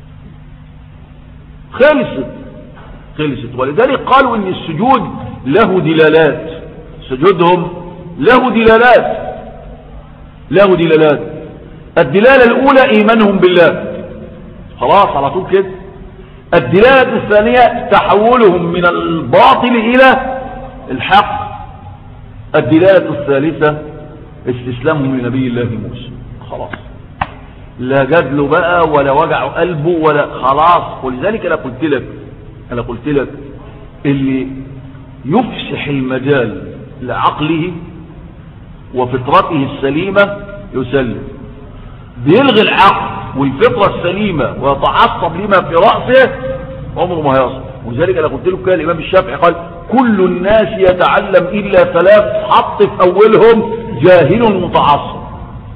خلصت خلصت ولذلك قالوا ان السجود له دلالات سجودهم له دلالات له دلالات الدلالة الاولى ايمانهم بالله خلاص على طول كده الدلالة الثانية تحولهم من الباطل الى الحق الدلالة الثالثة استسلامهم لنبي الله موسى خلاص لا جدله بقى ولا وجع قلبه ولا خلاص ولذلك انا قلت لك انا قلت لك اللي يفسح المجال لعقله وفطرته السليمة يسلم بيلغي العقل والفطرة السليمة ويتعصب لما في رأسه عمره ما هيصل وذلك انا قلت لكم كده الامام الشافعي قال كل الناس يتعلم الا ثلاث حط في اولهم جاهل متعصب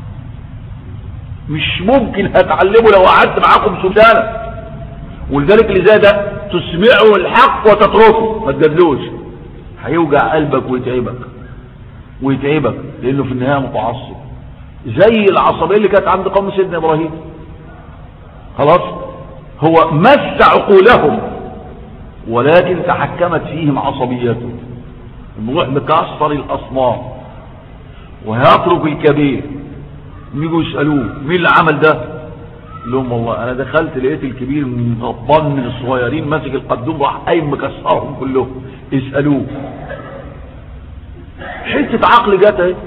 مش ممكن هتعلمه لو قعدت معاكم سلطانة ولذلك اللي زي ده تسمعه الحق وتتركه ما تجادلوش هيوجع قلبك ويتعبك ويتعبك لانه في النهاية متعصب زي العصبية اللي كانت عند قوم سيدنا ابراهيم خلاص هو مس عقولهم ولكن تحكمت فيهم عصبيته نروح مكسر الاصنام وهيترك الكبير يجوا يسألوه مين اللي عمل ده لهم والله انا دخلت لقيت الكبير من غضبان من الصغيرين ماسك القدوم راح قايم مكسرهم كلهم اسألوه حتة عقل جت اهي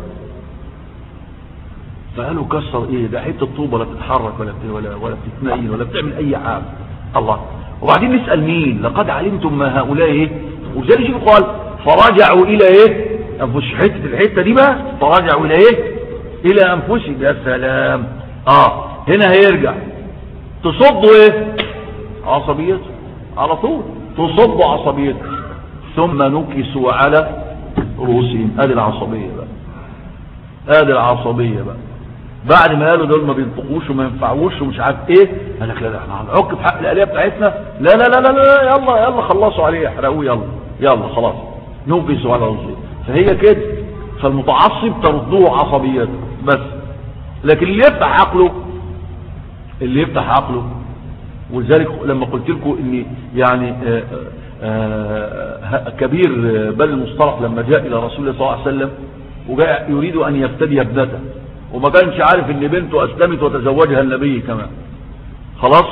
فقالوا كسر ايه ده حتة طوبة لا بتتحرك ولا ولا ولا بتتنقل ولا بتعمل اي حاجة الله وبعدين نسأل مين لقد علمتم ما هؤلاء ايه وزي شوف قال فرجعوا الى ايه انفس حتة الحتة دي بقى فرجعوا الى ايه الى انفسهم يا سلام اه هنا هيرجع تصدوا ايه عصبيته على طول تصدوا عصبيته ثم نكسوا على رؤوسهم ادي العصبية بقى ادي العصبية بقى بعد ما قالوا دول ما بينطقوش وما ينفعوش ومش عارف ايه قال لك لا لا احنا هنعك في حق الاليه بتاعتنا لا لا لا لا لا يلا يلا خلصوا عليه احرقوه يلا يلا خلاص نوقسوا على رؤوسهم فهي كده فالمتعصب تردوه عصبيته بس لكن اللي يفتح عقله اللي يفتح عقله ولذلك لما قلت لكم ان يعني آآ آآ كبير بل المصطلح لما جاء الى رسول الله صلى الله عليه وسلم وجاء يريد ان يفتدي ابنته وما كانش عارف ان بنته اسلمت وتزوجها النبي كمان خلاص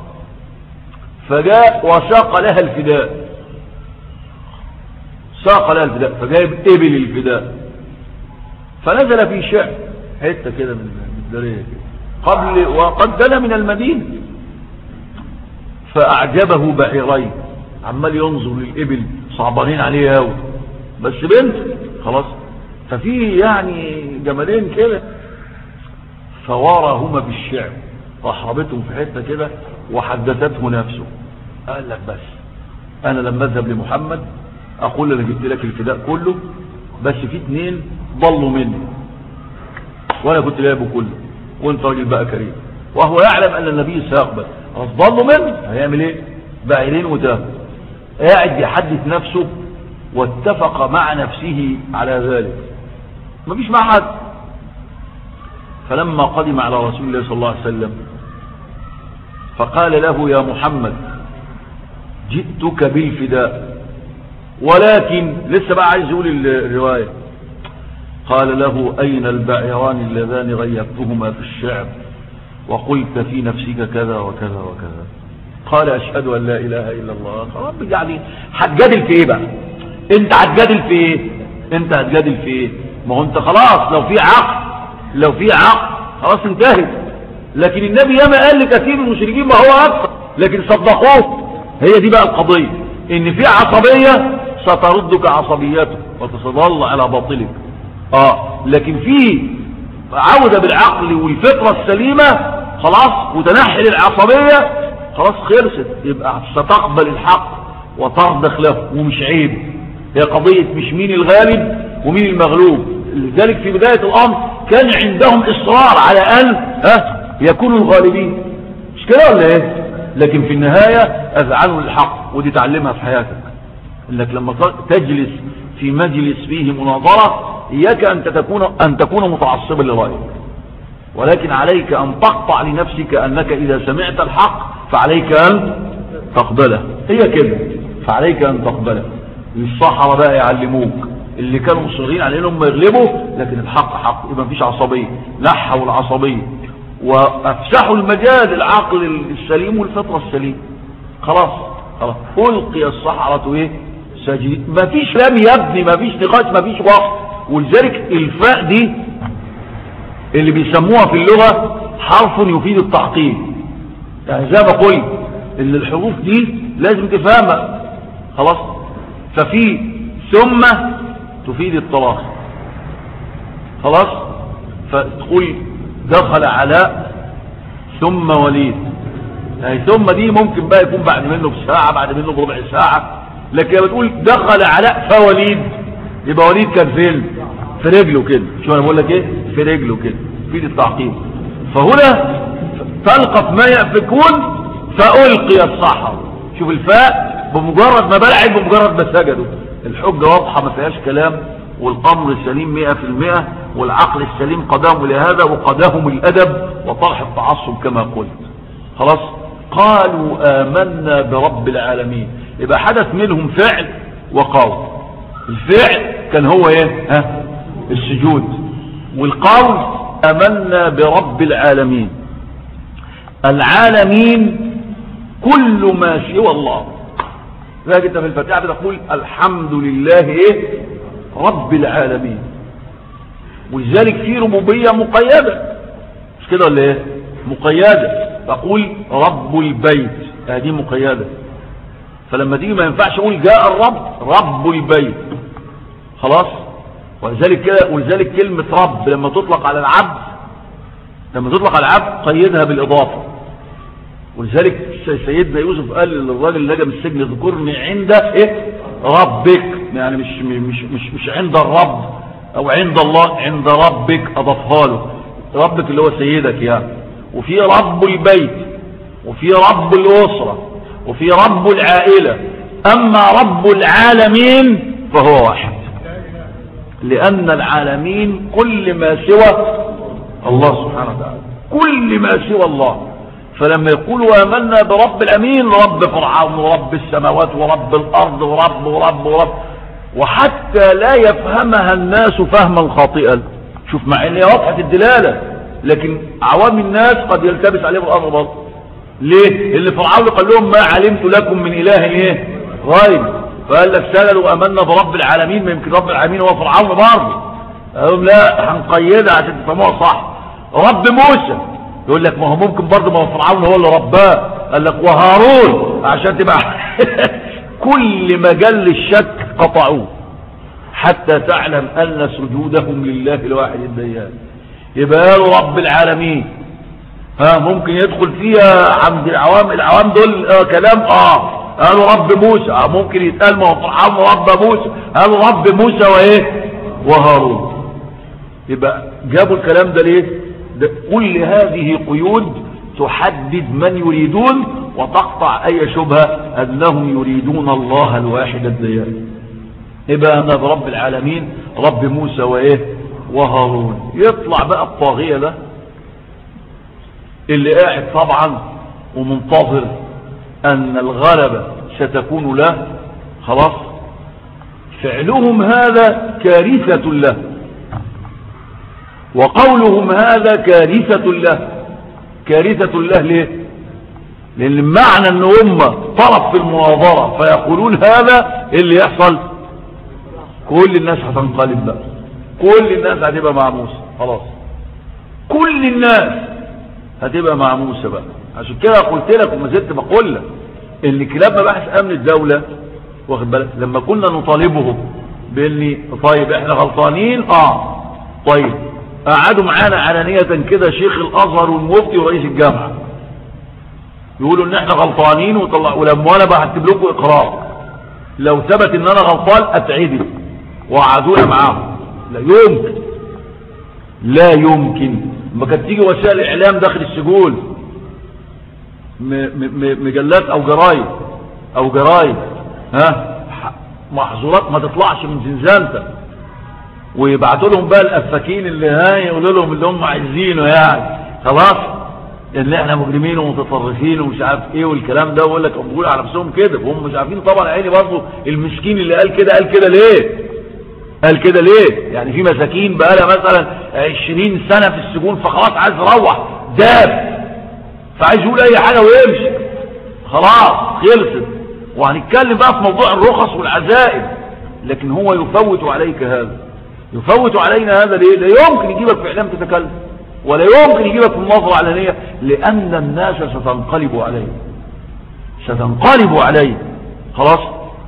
فجاء وساق لها الفداء ساق لها الفداء فجايب ابل الفداء فنزل في شعب حته كده من الدريه كده قبل وقد دنا من المدينه فاعجبه بعيرين عمال ينظر للابل صعبانين عليه قوي بس بنت خلاص ففي يعني جمالين كده فوراهما بالشعب رحبتهم في حته كده وحدثته نفسه قال لك بس انا لما اذهب لمحمد اقول انا جبت لك الفداء كله بس في اتنين ضلوا مني وانا كنت جايبه كله وانت راجل بقى كريم وهو يعلم ان النبي سيقبل خلاص ضلوا مني هيعمل ايه بعيرين وتاه قاعد يحدث نفسه واتفق مع نفسه على ذلك مفيش مع حد فلما قدم على رسول الله صلى الله عليه وسلم فقال له يا محمد جئتك بالفداء ولكن لسه بقى عايز يقول الرواية قال له أين البعيران اللذان غيبتهما في الشعب وقلت في نفسك كذا وكذا وكذا قال أشهد أن لا إله إلا الله رب يعني هتجادل في إيه بقى أنت هتجادل في إيه أنت هتجادل في إيه ما هو أنت خلاص لو في عقل لو في عقل خلاص انتهت لكن النبي ياما قال لكثير من المشركين ما هو أكثر لكن صدقوه هي دي بقى القضية ان في عصبية ستردك عصبيته وتظل على باطلك اه لكن في عودة بالعقل والفطرة السليمة خلاص وتنحل العصبية خلاص خلصت يبقى ستقبل الحق وترضخ له ومش عيب هي قضية مش مين الغالب ومين المغلوب لذلك في بداية الامر كان عندهم اصرار على ان ها يكونوا الغالبين مش كده ولا ايه لكن في النهاية اذعنوا للحق ودي تعلمها في حياتك انك لما تجلس في مجلس فيه مناظرة اياك ان تكون, أن تكون متعصبا لرأيك ولكن عليك ان تقطع لنفسك انك اذا سمعت الحق فعليك ان تقبله هي كده فعليك ان تقبله الصحراء بقى يعلموك اللي كانوا مصرين على انهم يغلبوا لكن الحق حق يبقى مفيش عصبية نحوا العصبية وافسحوا المجال العقل السليم والفطرة السليم خلاص خلاص القي الصحراء ايه ساجدين مفيش لم يبني مفيش نقاش مفيش وقت ولذلك الفاء دي اللي بيسموها في اللغة حرف يفيد التعقيد يعني زي ما قلت ان الحروف دي لازم تفهمها خلاص ففي ثم تفيد الطلاق خلاص فتقول دخل علاء ثم وليد يعني ثم دي ممكن بقى يكون بعد منه بساعة بعد منه بربع ساعة لكن لما تقول دخل علاء فوليد يبقى وليد كان فين في رجله كده شو انا بقول لك ايه في رجله كده في التعقيد فهنا تلقف ما يأفكون فألقي الصحر شوف الفاء بمجرد ما بلعب بمجرد ما سجدوا الحجة واضحة ما فيهاش كلام والأمر السليم مئة في المئة والعقل السليم قداهم لهذا وقداهم الأدب وطرح التعصب كما قلت خلاص قالوا آمنا برب العالمين يبقى حدث منهم فعل وقول الفعل كان هو ايه ها السجود والقول امنا برب العالمين العالمين كل ما سوى الله لذلك انت في الفتاة بتقول الحمد لله ايه رب العالمين ولذلك في ربوبية مقيدة مش كده ولا ايه مقيدة تقول رب البيت هذه مقيدة فلما تيجي ما ينفعش اقول جاء الرب رب البيت خلاص ولذلك كده ولذلك كلمة رب لما تطلق على العبد لما تطلق على العبد قيدها بالإضافة ولذلك سيدنا يوسف قال للراجل اللي جاء من السجن اذكرني عند ايه ربك يعني مش مش مش مش عند الرب او عند الله عند ربك اضافها له ربك اللي هو سيدك يعني وفي رب البيت وفي رب الاسره وفي رب العائله اما رب العالمين فهو واحد لان العالمين كل ما سوى الله سبحانه وتعالى كل ما سوى الله فلما يقولوا آمنا برب الأمين رب فرعون ورب السماوات ورب الأرض ورب ورب ورب وحتى لا يفهمها الناس فهما خاطئا شوف مع ان هي واضحة الدلالة لكن عوام الناس قد يلتبس عليهم الأمر برضه ليه اللي فرعون قال لهم ما علمت لكم من إله ايه غير فقال لك سألوا أمنا برب العالمين ما يمكن رب العالمين هو فرعون برضه قال لهم لا هنقيدها عشان تفهموها صح رب موسى يقول لك ما هو ممكن برضه ما هو فرعون هو اللي رباه قال لك وهارون عشان تبقى كل مجال للشك قطعوه حتى تعلم ان سجودهم لله الواحد الديان يبقى قالوا رب العالمين ها ممكن يدخل فيها عند العوام العوام دول آه كلام اه قالوا رب موسى آه ممكن يتقال ما هو فرعون رب موسى قالوا رب موسى وايه وهارون يبقى جابوا الكلام ده ليه كل هذه قيود تحدد من يريدون وتقطع اي شبهة انهم يريدون الله الواحد الديان يبقى انا برب العالمين رب موسى وايه وهارون يطلع بقى الطاغية ده اللي قاعد طبعا ومنتظر ان الغلبة ستكون له خلاص فعلهم هذا كارثة له وقولهم هذا كارثة له كارثة له ليه لان معنى ان هم طرف في المناظرة فيقولون هذا اللي يحصل كل الناس هتنقلب بقى كل الناس هتبقى مع موسى خلاص كل الناس هتبقى مع موسى بقى عشان كده قلت لك وما زلت بقول لك ان كلاب مباحث امن الدولة واخد بالك لما كنا نطالبهم باني طيب احنا غلطانين اه طيب قعدوا معانا علانية كده شيخ الازهر والمفتي ورئيس الجامعة يقولوا ان احنا غلطانين وطلع ولما انا بكتب لكم اقرار لو ثبت ان انا غلطان اتعدل وقعدونا معاهم لا يمكن لا يمكن ما كانت تيجي وسائل الاعلام داخل السجون مجلات او جرايد او جرايد ها محظورات ما تطلعش من زنزانتك ويبعتوا لهم بقى الافاكين اللي ها يقولوا لهم اللي هم عايزينه يعني خلاص اللي احنا مجرمين ومتطرفين ومش عارف ايه والكلام ده ويقول لك بيقولوا على نفسهم كده وهم مش عارفين طبعا عيني برضه المسكين اللي قال كده قال كده ليه قال كده ليه يعني في مساكين بقى لها مثلا 20 سنه في السجون فخلاص عايز يروح داب فعايز يقول اي حاجه ويمشي خلاص خلصت وهنتكلم بقى في موضوع الرخص والعزائم لكن هو يفوت عليك هذا يفوت علينا هذا ليه لا يمكن يجيبك في اعلام تتكلم ولا يمكن يجيبك في النظرة علانية لان الناس ستنقلب عليه ستنقلب عليه خلاص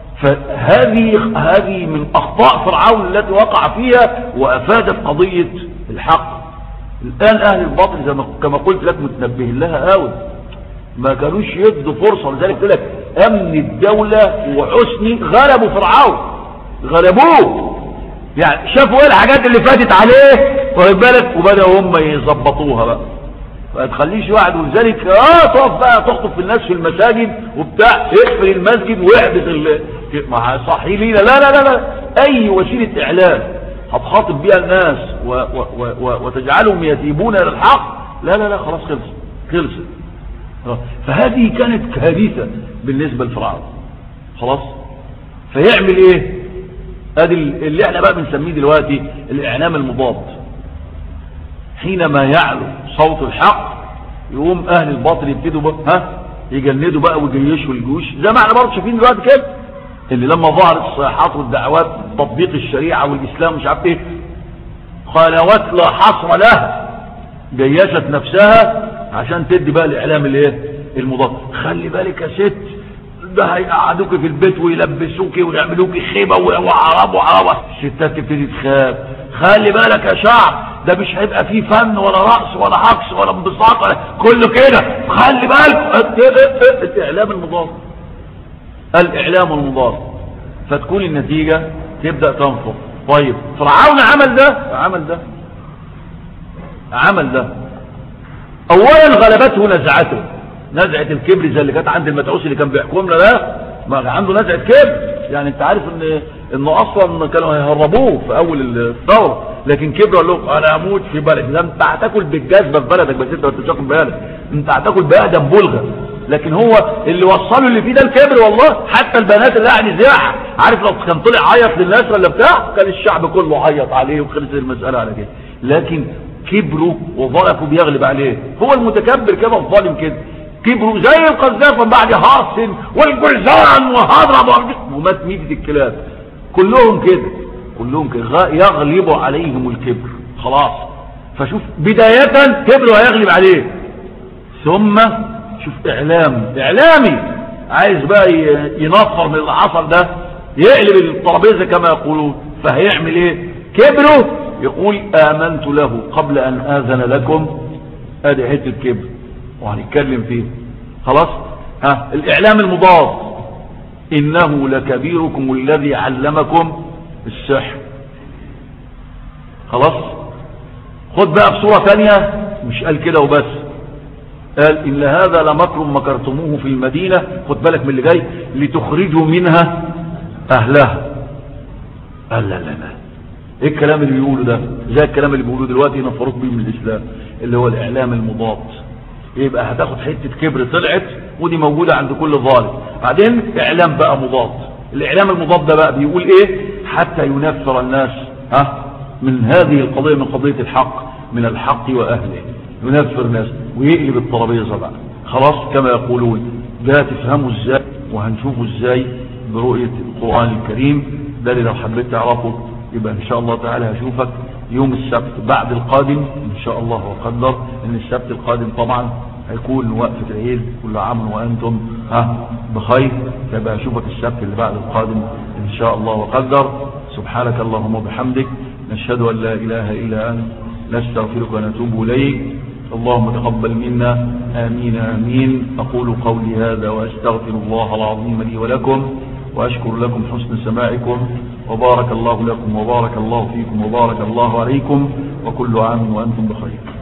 فهذه هذه من اخطاء فرعون التي وقع فيها وافادت قضية الحق الان اهل الباطل زي ما كما قلت لك متنبه لها قوي ما كانوش يدوا فرصة لذلك قلت لك امن الدولة وحسني غلبوا فرعون غلبوه يعني شافوا ايه الحاجات اللي فاتت عليه واخد بالك وبداوا هم يظبطوها بقى ما تخليش واحد ولذلك اه تقف بقى تخطب في الناس في المساجد وبتاع اقفل المسجد واحبس ال... ما صحي لينا لا لا لا لا اي وسيله اعلام هتخاطب بيها الناس و... و... و... وتجعلهم يتيبون الى الحق لا لا لا خلاص خلص خلصت فهذه كانت كارثه بالنسبه لفرعون خلاص فيعمل ايه ادي اللي احنا بقى بنسميه دلوقتي الاعلام المضاد حينما يعلو صوت الحق يقوم اهل الباطل يبتدوا بقى ها يجندوا بقى ويجيشوا الجيوش زي ما احنا برضه شايفين دلوقتي كده اللي لما ظهرت الصيحات والدعوات تطبيق الشريعه والاسلام مش عارف ايه قنوات لا حصر لها جيشت نفسها عشان تدي بقى الاعلام الايه المضاد خلي بالك يا ست ده هيقعدوك في البيت ويلبسوك ويعملوك خيبه وعرب وعرب الستات تبتدي تخاف خلي بالك يا شعب ده مش هيبقى فيه فن ولا رقص ولا حقص ولا انبساط ولا كله كده خلي بالك الاعلام المضاد الاعلام المضاد فتكون النتيجه تبدا تنفض طيب فرعون عمل ده عمل ده عمل ده اولا غلبته نزعته نزعة الكبر زي اللي كانت عند المتعوس اللي كان بيحكمنا ده ما عنده نزعة كبر يعني انت عارف ان انه اصلا كانوا هيهربوه في اول الثورة لكن كبر قال لهم انا اموت في بلد ده انت هتاكل بالجذبة في بلدك بس انت ما انتش واخد بالك انت هتاكل بأقدم بلغة لكن هو اللي وصله اللي فيه ده الكبر والله حتى البنات اللي قاعد يزيح عارف لو كان طلع عيط للناس ولا بتاع كان الشعب كله عيط عليه وخلص المسألة على كده لكن كبره وظرفه بيغلب عليه هو المتكبر كده الظالم كده كبروا زي القذافة بعد هاصن والجلزان وهضرب ومات ميتة الكلاب كلهم كده كلهم كده يغلب عليهم الكبر خلاص فشوف بداية كبر ويغلب عليه ثم شوف اعلام اعلامي عايز بقى ينفر من اللي حصل ده يقلب الترابيزه كما يقولون فهيعمل ايه كبره يقول امنت له قبل ان اذن لكم ادي حته كبر وهنتكلم فيه خلاص ها الاعلام المضاد انه لكبيركم الذي علمكم السحر خلاص خد بقى بصورة تانية مش قال كده وبس قال إن هذا لمكر مكرتموه في المدينة خد بالك من اللي جاي لتخرجوا منها أهلها قال لا لا لا ايه الكلام اللي بيقوله ده زي الكلام اللي بيقوله دلوقتي ينفروك بيه من الإسلام اللي هو الإعلام المضاد يبقى هتاخد حتة كبر طلعت ودي موجودة عند كل ظالم بعدين اعلام بقى مضاد الاعلام المضاد ده بقى بيقول ايه حتى ينفر الناس ها من هذه القضية من قضية الحق من الحق واهله ينفر الناس ويقلب الترابيزة بقى خلاص كما يقولون ده تفهموا ازاي وهنشوفه ازاي برؤية القرآن الكريم ده اللي لو حبيت تعرفه يبقى ان شاء الله تعالى هشوفك يوم السبت بعد القادم ان شاء الله وقدر ان السبت القادم طبعا هيكون وقفة العيد كل عام وانتم ها بخير يبقى اشوفك السبت اللي بعد القادم ان شاء الله وقدر سبحانك اللهم وبحمدك نشهد ان لا اله الا انت نستغفرك ونتوب اليك اللهم تقبل منا امين امين اقول قولي هذا واستغفر الله العظيم لي ولكم واشكر لكم حسن سماعكم وبارك الله لكم وبارك الله فيكم وبارك الله عليكم وكل عام وانتم بخير